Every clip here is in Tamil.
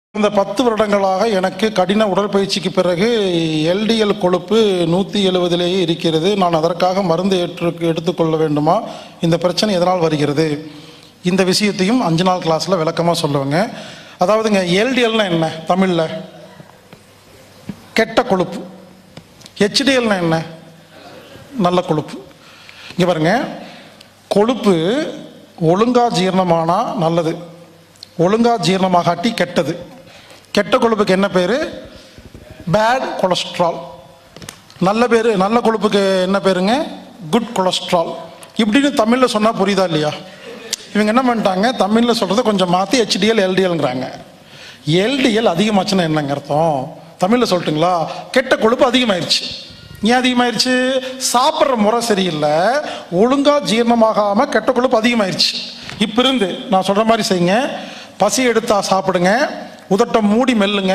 இந்த பத்து வருடங்களாக எனக்கு கடின உடற்பயிற்சிக்கு பிறகு எல்டிஎல் கொழுப்பு நூற்றி எழுபதிலேயே இருக்கிறது நான் அதற்காக மருந்து ஏற்று எடுத்துக்கொள்ள வேண்டுமா இந்த பிரச்சனை எதனால் வருகிறது இந்த விஷயத்தையும் அஞ்சு நாள் கிளாஸில் விளக்கமாக சொல்லுவேங்க அதாவதுங்க எல்டிஎல்னா என்ன தமிழில் கெட்ட கொழுப்பு ஹெச்டிஎல்னா என்ன நல்ல கொழுப்பு இங்கே பாருங்க கொழுப்பு ஒழுங்கா ஜீரணமானா நல்லது ஒழுங்கா ஜீரணமாகாட்டி கெட்டது கெட்ட கொழுப்புக்கு என்ன பேர் பேட் கொலஸ்ட்ரால் நல்ல பேர் நல்ல கொழுப்புக்கு என்ன பேருங்க குட் கொலஸ்ட்ரால் இப்படின்னு தமிழில் சொன்னால் புரியுதா இல்லையா இவங்க என்ன பண்ணிட்டாங்க தமிழில் சொல்கிறத கொஞ்சம் மாற்றி ஹெச்டிஎல் எல்டிஎல்ங்கிறாங்க எல்டிஎல் அதிகமாச்சுன்னா என்னங்க அர்த்தம் தமிழில் சொல்லட்டுங்களா கெட்ட கொழுப்பு அதிகமாயிருச்சு ஏன் அதிகமாயிருச்சு சாப்பிட்ற முறை சரியில்லை ஒழுங்காக ஜீரணமாகாமல் கெட்ட கொழுப்பு அதிகமாயிருச்சு இப்போ இருந்து நான் சொல்கிற மாதிரி செய்யுங்க பசி எடுத்தா சாப்பிடுங்க உதட்டை மூடி மெல்லுங்க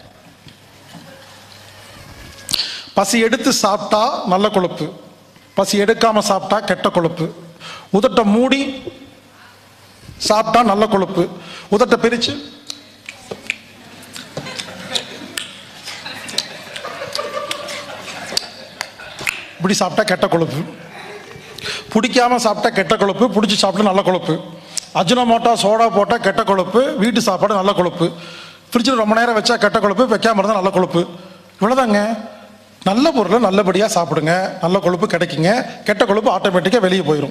பசி எடுத்து சாப்பிட்டா நல்ல கொழுப்பு பசி எடுக்காம சாப்பிட்டா கெட்ட கொழுப்பு உதட்டை மூடி சாப்பிட்டா நல்ல கொழுப்பு உதட்டை பிரிச்சு இப்படி சாப்பிட்டா கெட்ட கொழுப்பு பிடிக்காம சாப்பிட்டா கெட்ட கொழுப்பு பிடிச்சி சாப்பிட்டா நல்ல கொழுப்பு அஜினமோட்டா சோடா போட்டால் கெட்ட கொழுப்பு வீட்டு சாப்பாடு நல்ல கொழுப்பு ஃப்ரிட்ஜில் ரொம்ப நேரம் வச்சா கெட்ட கொழுப்பு வைக்காம இருந்தால் நல்ல கொழுப்பு இவ்வளோதாங்க நல்ல பொருளை நல்லபடியாக சாப்பிடுங்க நல்ல கொழுப்பு கிடைக்குங்க கெட்ட கொழுப்பு ஆட்டோமேட்டிக்காக வெளியே போயிடும்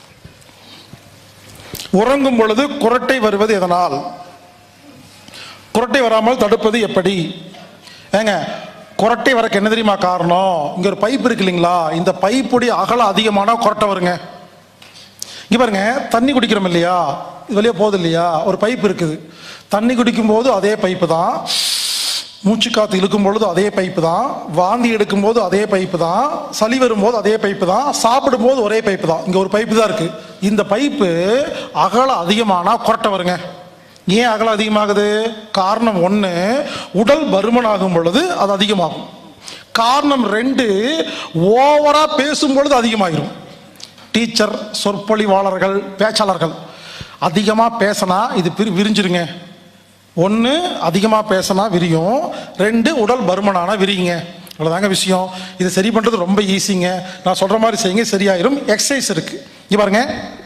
உறங்கும் பொழுது குரட்டை வருவது எதனால் குரட்டை வராமல் தடுப்பது எப்படி ஏங்க குரட்டை வரக்கு என்ன தெரியுமா காரணம் இங்க ஒரு பைப் இருக்கு இல்லைங்களா இந்த பைப்புடைய அகலம் அதிகமான குரட்டை வருங்க இங்க பாருங்க தண்ணி குடிக்கிறோம் இல்லையா இது வழியா போகுது இல்லையா ஒரு பைப் இருக்குது தண்ணி குடிக்கும் போது அதே பைப்பு தான் மூச்சு காத்து இழுக்கும் பொழுது அதே பைப்பு தான் வாந்தி எடுக்கும் போது அதே பைப்பு தான் சளி வரும்போது அதே பைப்பு தான் சாப்பிடும் போது ஒரே பைப்பு தான் இங்க ஒரு பைப்பு தான் இருக்கு இந்த பைப்பு அகலம் அதிகமானா குரட்டை வருங்க ஏன் அகலம் அதிகமாகுது காரணம் ஒன்று உடல் பருமன் ஆகும் பொழுது அது அதிகமாகும் காரணம் ரெண்டு ஓவரா பேசும் பொழுது அதிகமாகிரும் டீச்சர் சொற்பொழிவாளர்கள் பேச்சாளர்கள் அதிகமாக பேசினா இது பிரி விரிஞ்சிருங்க ஒன்று அதிகமாக பேசினா விரியும் ரெண்டு உடல் பருமனானா விரியுங்க அவ்வளோதாங்க விஷயம் இது சரி பண்ணுறது ரொம்ப ஈஸிங்க நான் சொல்கிற மாதிரி செய்யுங்க சரியாயிரும் எக்ஸசைஸ் இருக்கு இங்க பாருங்க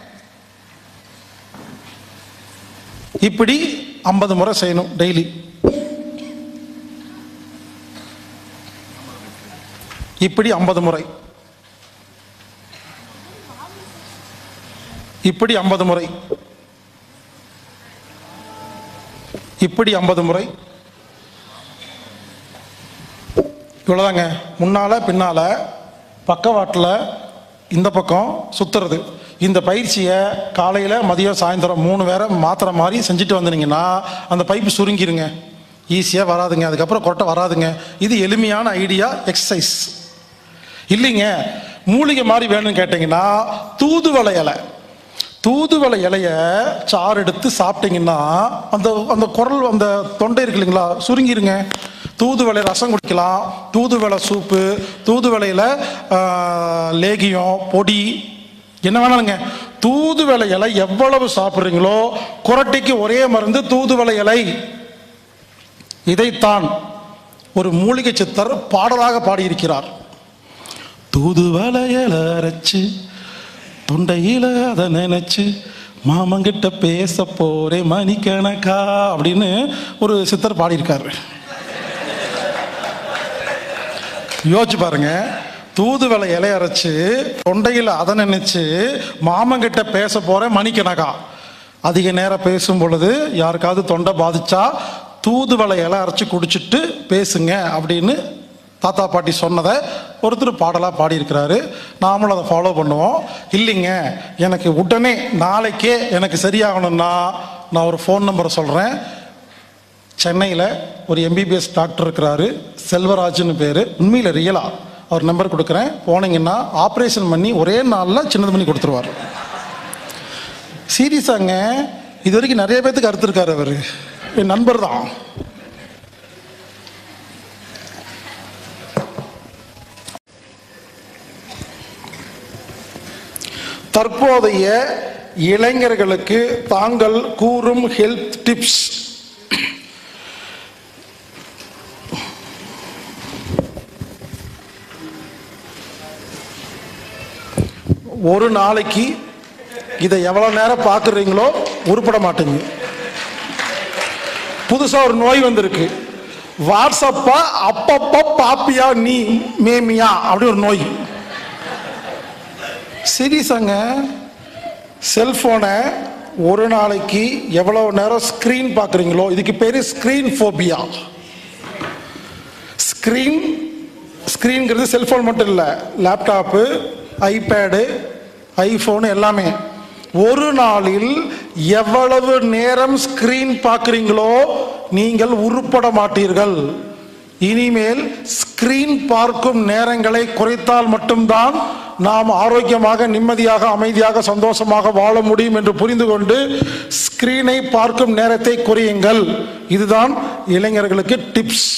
இப்படி ஐம்பது முறை செய்யணும் டெய்லி இப்படி ஐம்பது முறை இப்படி ஐம்பது முறை இப்படி ஐம்பது முறை இவ்வளோதாங்க முன்னால பின்னால பக்கவாட்டில் இந்த பக்கம் சுத்துறது இந்த பயிற்சியை காலையில் மதியம் சாயந்தரம் மூணு வேரை மாத்திரை மாதிரி செஞ்சுட்டு வந்தீங்கன்னா அந்த பைப்பு சுருங்கிருங்க ஈஸியாக வராதுங்க அதுக்கப்புறம் கொட்டை வராதுங்க இது எளிமையான ஐடியா எக்ஸசைஸ் இல்லைங்க மூலிகை மாதிரி வேணும்னு கேட்டிங்கன்னா தூதுவளை இலை தூதுவளை இலைய சாறு எடுத்து சாப்பிட்டீங்கன்னா அந்த அந்த குரல் அந்த தொண்டை இருக்கு இல்லைங்களா சுருங்கிருங்க தூதுவளை ரசம் குடிக்கலாம் தூதுவளை சூப்பு தூதுவளையில் லேகியம் பொடி என்ன வேணாலுங்க தூதுவளை இலை எவ்வளவு சாப்பிட்றீங்களோ குரட்டைக்கு ஒரே மருந்து தூதுவளை இலை இதைத்தான் ஒரு மூலிகை சித்தர் பாடலாக பாடியிருக்கிறார் தூதுவளையல அரைச்சு தொண்டையில அதை நினைச்சு மாமங்கிட்ட பேச போறே மணிக்கணக்கா அப்படின்னு ஒரு சித்தர் பாடியிருக்காரு யோசிச்சு பாருங்க தூதுவளை இலை அரைச்சு தொண்டையில் அதை நினைச்சு மாமங்கிட்ட பேச போறேன் மணிக்கணக்கா அதிக நேரம் பேசும் பொழுது யாருக்காவது தொண்டை பாதிச்சா தூதுவளை இலை அரைச்சு குடிச்சிட்டு பேசுங்க அப்படின்னு தாத்தா பாட்டி சொன்னதை ஒருத்தர் பாடலாக பாடியிருக்கிறாரு நாமளும் அதை ஃபாலோ பண்ணுவோம் இல்லைங்க எனக்கு உடனே நாளைக்கே எனக்கு சரியாகணும்னா நான் ஒரு ஃபோன் நம்பரை சொல்கிறேன் சென்னையில் ஒரு எம்பிபிஎஸ் டாக்டர் இருக்கிறாரு செல்வராஜ்னு பேர் உண்மையில் ரியலா அவர் நம்பர் கொடுக்குறேன் போனீங்கன்னா ஆப்ரேஷன் பண்ணி ஒரே நாளில் சின்னது பண்ணி கொடுத்துருவார் சீரியஸாங்க இது வரைக்கும் நிறைய பேத்துக்கு அறுத்துருக்காரு அவர் என் நண்பர் தான் தற்போதைய இளைஞர்களுக்கு தாங்கள் கூறும் ஹெல்த் டிப்ஸ் ஒரு நாளைக்கு இதை எவ்வளோ நேரம் பார்க்குறீங்களோ உருப்பட மாட்டீங்க புதுசாக ஒரு நோய் வந்திருக்கு வாட்ஸ்அப்பா அப்பப்போ பாப்பியா நீ மேமியா அப்படி ஒரு நோய் சீரியஸாங்க செல்ஃபோனை ஒரு நாளைக்கு எவ்வளோ நேரம் ஸ்க்ரீன் பார்க்குறீங்களோ இதுக்கு பேர் ஸ்க்ரீன் ஃபோபியா ஸ்க்ரீன் ஸ்க்ரீன்ங்கிறது செல்ஃபோன் மட்டும் இல்லை லேப்டாப்பு ஐபேடு ஐஃபோனு எல்லாமே ஒரு நாளில் எவ்வளவு நேரம் ஸ்க்ரீன் பார்க்குறீங்களோ நீங்கள் உருப்பட மாட்டீர்கள் இனிமேல் ஸ்க்ரீன் பார்க்கும் நேரங்களை குறைத்தால் மட்டும்தான் நாம் ஆரோக்கியமாக நிம்மதியாக அமைதியாக சந்தோஷமாக வாழ முடியும் என்று புரிந்து கொண்டு ஸ்க்ரீனை பார்க்கும் நேரத்தை குறையுங்கள் இதுதான் இளைஞர்களுக்கு டிப்ஸ்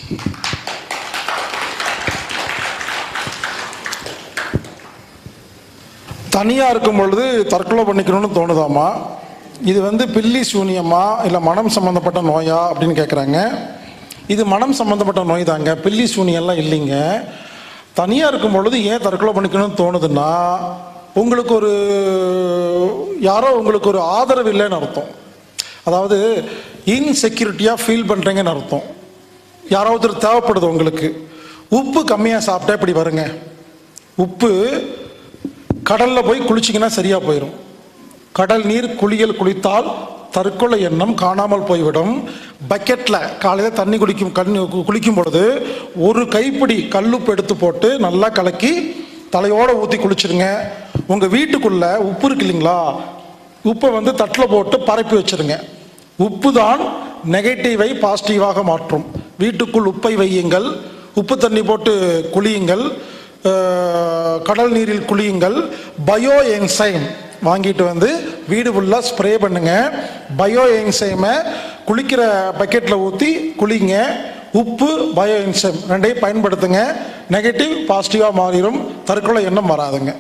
தனியாக இருக்கும் பொழுது தற்கொலை பண்ணிக்கணும்னு தோணுதாமா இது வந்து பில்லி சூனியமா இல்லை மனம் சம்மந்தப்பட்ட நோயா அப்படின்னு கேட்குறாங்க இது மனம் சம்மந்தப்பட்ட நோய் தாங்க பில்லி சூனியெல்லாம் இல்லைங்க தனியாக இருக்கும் பொழுது ஏன் தற்கொலை பண்ணிக்கணும்னு தோணுதுன்னா உங்களுக்கு ஒரு யாரோ உங்களுக்கு ஒரு ஆதரவு இல்லைன்னு அர்த்தம் அதாவது இன்செக்யூரிட்டியாக ஃபீல் பண்ணுறீங்கன்னு அர்த்தம் யாராவது ஒருத்தர் தேவைப்படுது உங்களுக்கு உப்பு கம்மியாக சாப்பிட்டா இப்படி வருங்க உப்பு கடலில் போய் குளிச்சிங்கன்னா சரியாக போயிடும் கடல் நீர் குளியல் குளித்தால் தற்கொலை எண்ணம் காணாமல் போய்விடும் பக்கெட்டில் காலையில் தண்ணி குடிக்கும் கண் குளிக்கும் பொழுது ஒரு கைப்பிடி கல்லுப்பு எடுத்து போட்டு நல்லா கலக்கி தலையோடு ஊற்றி குளிச்சிருங்க உங்கள் வீட்டுக்குள்ளே உப்பு இருக்கு இல்லைங்களா உப்பை வந்து தட்டில் போட்டு பரப்பி வச்சிருங்க உப்பு தான் நெகட்டிவை பாசிட்டிவாக மாற்றும் வீட்டுக்குள் உப்பை வையுங்கள் உப்பு தண்ணி போட்டு குளியுங்கள் அஹ், கடல் நீரில் குளியுங்கள் பயோ என்சைம் வாங்கிட்டு வந்து வீடு ஃபுல்லாக ஸ்ப்ரே பண்ணுங்க பயோ என்சைமை குளிக்கிற பக்கெட்டில் ஊற்றி குளிங்க உப்பு பயோ என்சைம் ரெண்டையும் பயன்படுத்துங்க நெகட்டிவ் பாசிட்டிவாக மாறிடும் தற்கொலை எண்ணம் வராதுங்க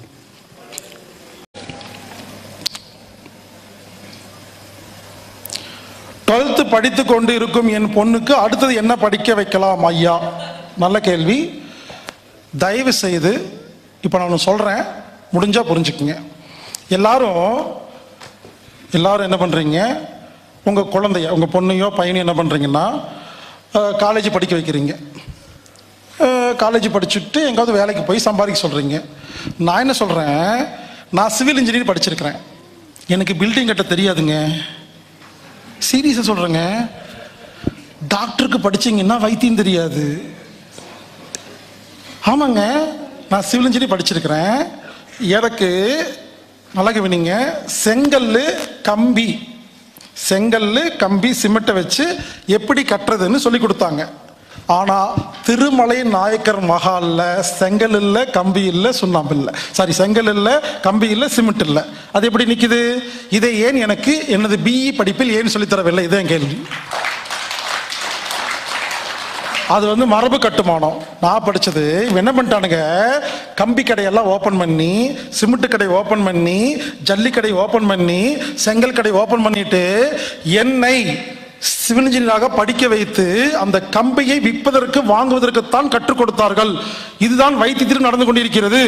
டுவெல்த்து படித்து கொண்டு இருக்கும் என் பொண்ணுக்கு அடுத்தது என்ன படிக்க வைக்கலாம் ஐயா நல்ல கேள்வி தயவு செய்து இப்போ நான் ஒன்று சொல்கிறேன் முடிஞ்சால் புரிஞ்சுக்குங்க எல்லாரும் எல்லாரும் என்ன பண்ணுறீங்க உங்கள் குழந்தைய உங்கள் பொண்ணையோ பையனையோ என்ன பண்ணுறீங்கன்னா காலேஜ் படிக்க வைக்கிறீங்க காலேஜ் படிச்சுட்டு எங்காவது வேலைக்கு போய் சம்பாதிக்க சொல்கிறீங்க நான் என்ன சொல்கிறேன் நான் சிவில் இன்ஜினியர் படிச்சிருக்கிறேன் எனக்கு பில்டிங் கட்ட தெரியாதுங்க சீரியஸாக சொல்கிறேங்க டாக்டருக்கு படிச்சீங்கன்னா வைத்தியம் தெரியாது ஆமாங்க நான் சிவில் இன்ஜினியர் படிச்சிருக்கிறேன் எனக்கு நல்லா கவனிங்க செங்கல் கம்பி செங்கல் கம்பி சிமெண்ட்டை வச்சு எப்படி கட்டுறதுன்னு சொல்லி கொடுத்தாங்க ஆனால் திருமலை நாயக்கர் மகாலில் செங்கல் இல்லை கம்பி இல்லை சுண்ணாம்பு இல்லை சாரி செங்கல் இல்லை கம்பி இல்லை சிமெண்ட் இல்லை அது எப்படி நிற்குது இதை ஏன் எனக்கு எனது பிஇ படிப்பில் ஏன் சொல்லித் தரவில்லை இதான் கேள்வி அது வந்து மரபு கட்டுமானம் நான் படிச்சது இவன் என்ன பண்ணிட்டானுங்க கம்பி கடையெல்லாம் ஓப்பன் பண்ணி சிமெண்ட் கடை ஓப்பன் பண்ணி ஜல்லி கடை ஓப்பன் பண்ணி செங்கல் கடை ஓப்பன் பண்ணிட்டு என்னை சிவில் இன்ஜினியராக படிக்க வைத்து அந்த கம்பியை விற்பதற்கு வாங்குவதற்குத்தான் கற்றுக் கொடுத்தார்கள் இதுதான் வைத்தியத்தில் நடந்து கொண்டிருக்கிறது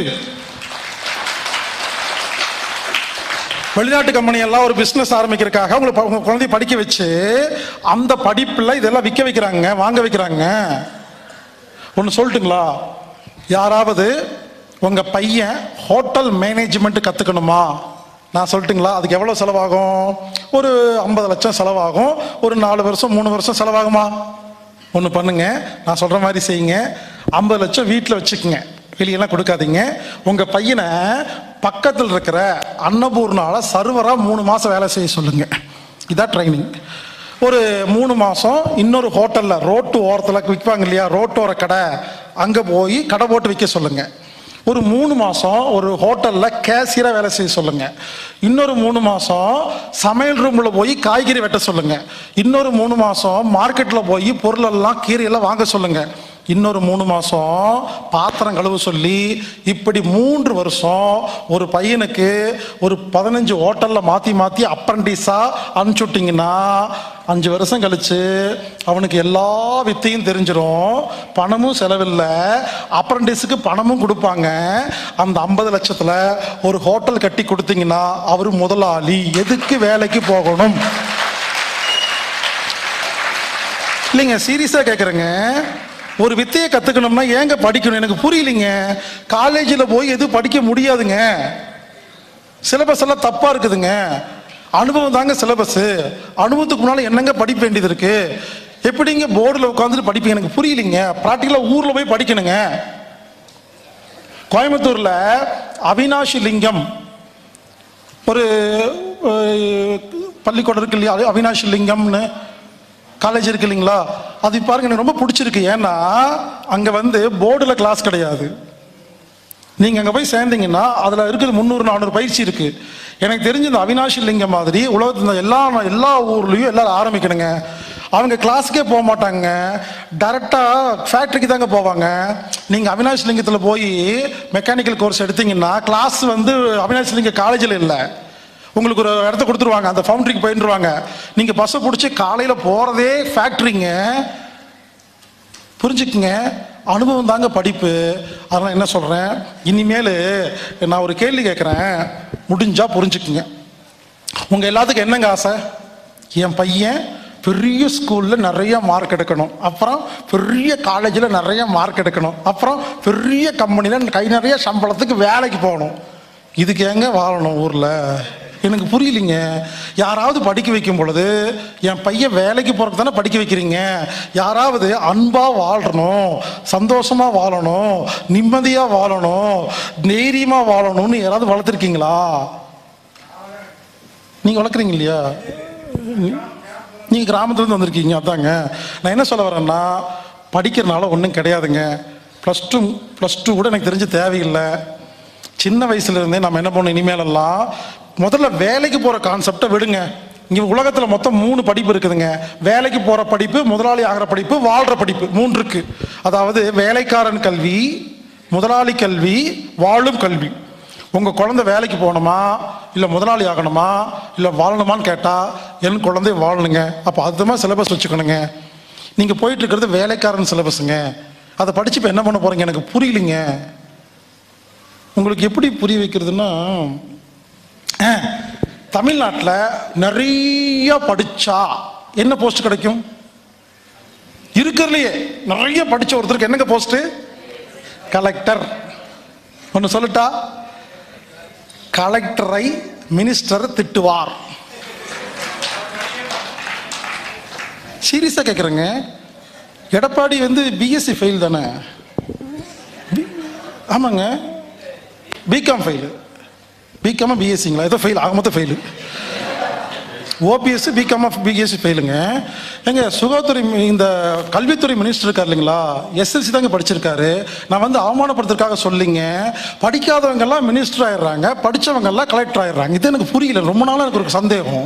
வெளிநாட்டு கம்பெனி எல்லாம் ஒரு பிஸ்னஸ் ஆரம்பிக்கிறதுக்காக உங்களை ப- உங்க குழந்தைய படிக்க வச்சு அந்த படிப்பில் இதெல்லாம் விற்க வைக்கிறாங்க வாங்க வைக்கிறாங்க ஒன்று சொல்லட்டுங்களா யாராவது உங்க பையன் ஹோட்டல் மேனேஜ்மெண்ட் கற்றுக்கணுமா நான் சொல்லட்டுங்களா அதுக்கு எவ்வளோ செலவாகும் ஒரு ஐம்பது லட்சம் செலவாகும் ஒரு நாலு வருஷம் மூணு வருஷம் செலவாகுமா ஒன்று பண்ணுங்க நான் சொல்கிற மாதிரி செய்யுங்க ஐம்பது லட்சம் வீட்டில் வச்சுக்கோங்க வெளியெல்லாம் கொடுக்காதீங்க உங்கள் பையனை பக்கத்தில் இருக்கிற அன்னபூர்ணால சர்வராக மூணு மாதம் வேலை செய்ய சொல்லுங்க இதான் ட்ரைனிங் ஒரு மூணு மாதம் இன்னொரு ஹோட்டலில் ரோட்டு ஓரத்தில் விற்பாங்க இல்லையா ரோட்டோர கடை அங்கே போய் கடை போட்டு விற்க சொல்லுங்க ஒரு மூணு மாதம் ஒரு ஹோட்டலில் கேஷியராக வேலை செய்ய சொல்லுங்க இன்னொரு மூணு மாதம் சமையல் ரூமில் போய் காய்கறி வெட்ட சொல்லுங்க இன்னொரு மூணு மாதம் மார்க்கெட்டில் போய் பொருளெல்லாம் கீரையெல்லாம் வாங்க சொல்லுங்க இன்னொரு மூணு மாதம் பாத்திரம் கழுவ சொல்லி இப்படி மூன்று வருஷம் ஒரு பையனுக்கு ஒரு பதினஞ்சு ஹோட்டலில் மாற்றி மாற்றி அப்ரண்டிஸாக அனுப்பிச்சுட்டிங்கன்னா அஞ்சு வருஷம் கழிச்சு அவனுக்கு எல்லா வித்தையும் தெரிஞ்சிடும் பணமும் செலவில்லை அப்ரண்டிஸுக்கு பணமும் கொடுப்பாங்க அந்த ஐம்பது லட்சத்தில் ஒரு ஹோட்டல் கட்டி கொடுத்தீங்கன்னா அவர் முதலாளி எதுக்கு வேலைக்கு போகணும் இல்லைங்க சீரியஸாக கேட்குறேங்க ஒரு வித்தையை கற்றுக்கணும்னா ஏங்க படிக்கணும் எனக்கு புரியலைங்க காலேஜில் போய் எதுவும் படிக்க முடியாதுங்க சிலபஸ் எல்லாம் தப்பாக இருக்குதுங்க அனுபவம் தாங்க சிலபஸ் அனுபவத்துக்கு முன்னால் என்னங்க படிக்க வேண்டியது இருக்கு எப்படிங்க போர்டில் உட்காந்துட்டு படிப்பீங்க எனக்கு புரியலைங்க ப்ராக்டிக்கலாக ஊரில் போய் படிக்கணுங்க கோயம்புத்தூரில் அவினாஷி லிங்கம் ஒரு அஹ், பள்ளிக்கூடம் இருக்கு இல்லையா அது அவினாஷி லிங்கம்னு காலேஜ் இருக்கு இல்லைங்களா அது பாருங்க எனக்கு ரொம்ப பிடிச்சிருக்கு ஏன்னா அங்கே வந்து போர்டில் கிளாஸ் கிடையாது நீங்கள் அங்கே போய் சேர்ந்தீங்கன்னா அதில் இருக்குது முந்நூறு நானூறு பயிற்சி இருக்குது எனக்கு தெரிஞ்ச இந்த அவினாஷி லிங்கம் மாதிரி உலகத்தில் எல்லா எல்லா ஊர்லேயும் எல்லாரும் ஆரம்பிக்கணுங்க அவங்க கிளாஸுக்கே போக மாட்டாங்க டேரெக்டாக ஃபேக்ட்ரிக்கு தாங்க போவாங்க நீங்கள் அவினாஷ் லிங்கத்தில் போய் மெக்கானிக்கல் கோர்ஸ் எடுத்தீங்கன்னா கிளாஸ் வந்து அவினாஷ் லிங்க காலேஜில் இல்லை உங்களுக்கு ஒரு இடத்த கொடுத்துருவாங்க அந்த ஃபவுண்ட்ரிக்கு போயிட்டுருவாங்க நீங்கள் பஸ்ஸை பிடிச்சி காலையில் போகிறதே ஃபேக்ட்ரிங்க புரிஞ்சுக்குங்க அனுபவம் தாங்க படிப்பு அதனால் என்ன சொல்கிறேன் இனிமேல் நான் ஒரு கேள்வி கேட்குறேன் முடிஞ்சா புரிஞ்சுக்குங்க உங்கள் எல்லாத்துக்கும் என்னங்க ஆசை என் பையன் பெரிய ஸ்கூலில் நிறைய மார்க் எடுக்கணும் அப்புறம் பெரிய காலேஜில் நிறைய மார்க் எடுக்கணும் அப்புறம் பெரிய கம்பெனியில் கை நிறைய சம்பளத்துக்கு வேலைக்கு போகணும் இதுக்கு எங்க வாழணும் ஊரில் எனக்கு புரியலைங்க யாராவது படிக்க வைக்கும் பொழுது என் பையன் வேலைக்கு போகிறதுக்கு தானே படிக்க வைக்கிறீங்க யாராவது அன்பாக வாழணும் சந்தோஷமாக வாழணும் நிம்மதியாக வாழணும் தைரியமாக வாழணும்னு யாராவது வளர்த்துருக்கீங்களா நீங்கள் வளர்க்குறீங்க இல்லையா நீங்கள் கிராமத்துலேருந்து வந்திருக்கீங்க அதாங்க நான் என்ன சொல்ல வரேன்னா படிக்கிறனால ஒன்றும் கிடையாதுங்க ப்ளஸ் டூ ப்ளஸ் டூ கூட எனக்கு தெரிஞ்சு தேவையில்லை சின்ன வயசுல இருந்தே நம்ம என்ன பண்ணணும் இனிமேலெல்லாம் முதல்ல வேலைக்கு போகிற கான்செப்டை விடுங்க இங்கே உலகத்தில் மொத்தம் மூணு படிப்பு இருக்குதுங்க வேலைக்கு போகிற படிப்பு முதலாளி ஆகிற படிப்பு வாழ்கிற படிப்பு மூன்று இருக்கு அதாவது வேலைக்காரன் கல்வி முதலாளி கல்வி வாழும் கல்வி உங்கள் குழந்தை வேலைக்கு போகணுமா இல்லை முதலாளி ஆகணுமா இல்லை வாழணுமான்னு கேட்டால் என் குழந்தை வாழணுங்க அப்போ அதுமா சிலபஸ் வச்சுக்கணுங்க நீங்கள் போயிட்டு இருக்கிறது வேலைக்காரன் சிலபஸுங்க அதை படிச்சு இப்போ என்ன பண்ண போகிறீங்க எனக்கு புரியலைங்க உங்களுக்கு எப்படி புரிய வைக்கிறதுன்னா தமிழ்நாட்டில் நிறைய படிச்சா என்ன போஸ்ட் கிடைக்கும் இருக்கிறதுலையே நிறைய படிச்ச ஒருத்தருக்கு என்னங்க போஸ்ட் கலெக்டர் ஒன்று சொல்லட்டா கலெக்டரை மினிஸ்டர் திட்டுவார் சீரியஸாக கேட்குறேங்க எடப்பாடி வந்து பிஎஸ்சி ஃபெயில் தானே பி- ஆமாங்க பிகாம் ஃபெயிலு பிகாம பிஎஸ்சிங்களா ஏதோ ஃபெயில் ஆக மொத்தம் fail OPS BCom of BSc ஃபெயிலுங்க எங்க சுகாதாரத்துறை மி- இந்த கல்வித்துறை மினிஸ்டர் இருக்கார் இல்லைங்களா எஸ்எல்சி தாங்க படிச்சிருக்காரு நான் வந்து அவமானப்படுத்துறதுக்காக சொல்லிங்க படிக்காதவங்க எல்லாம் மினிஸ்டர் ஆயிடுறாங்க படிச்சவங்க எல்லாம் கலெக்டர் ஆயிடுறாங்க இது எனக்கு புரியல ரொம்ப நாளா எனக்கு ஒரு சந்தேகம்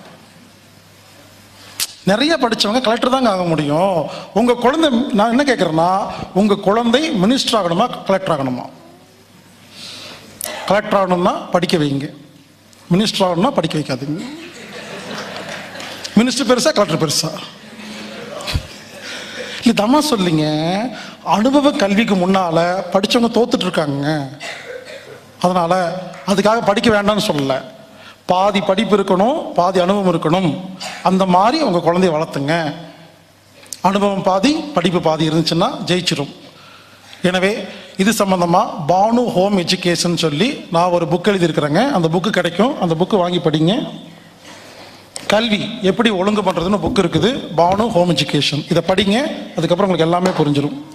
நிறைய படிச்சவங்க கலெக்டர் தாங்க ஆக முடியும் உங்க குழந்தை நான் என்ன கேட்குறேன்னா உங்க குழந்தை மினிஸ்டர் ஆகணுமா கலெக்டர் ஆகணுமா கலெக்டர் ஆகணும்னா படிக்க வைங்க மினிஸ்டர் ஆகணும்னா படிக்க வைக்காதீங்க மினிஸ்டர் பெருசா கலெக்டர் பெருசா இல்லை தம்மா சொல்லிங்க அனுபவ கல்விக்கு முன்னால படிச்சவங்க தோத்துட்டு இருக்காங்க அதனால அதுக்காக படிக்க வேண்டாம்னு சொல்லல பாதி படிப்பு இருக்கணும் பாதி அனுபவம் இருக்கணும் அந்த மாதிரி உங்க குழந்தைய வளர்த்துங்க அனுபவம் பாதி படிப்பு பாதி இருந்துச்சுன்னா ஜெயிச்சிரும் எனவே இது சம்பந்தமா பானு ஹோம் எஜுகேஷன் சொல்லி நான் ஒரு புக் எழுதியிருக்கிறேங்க அந்த புக்கு கிடைக்கும் அந்த புக்கு வாங்கி படிங்க கல்வி எப்படி ஒழுங்கு பண்றதுன்னு புக் இருக்குது பானு ஹோம் எஜுகேஷன் இதை படிங்க அதுக்கப்புறம் உங்களுக்கு எல்லாமே புரிஞ்சிடும்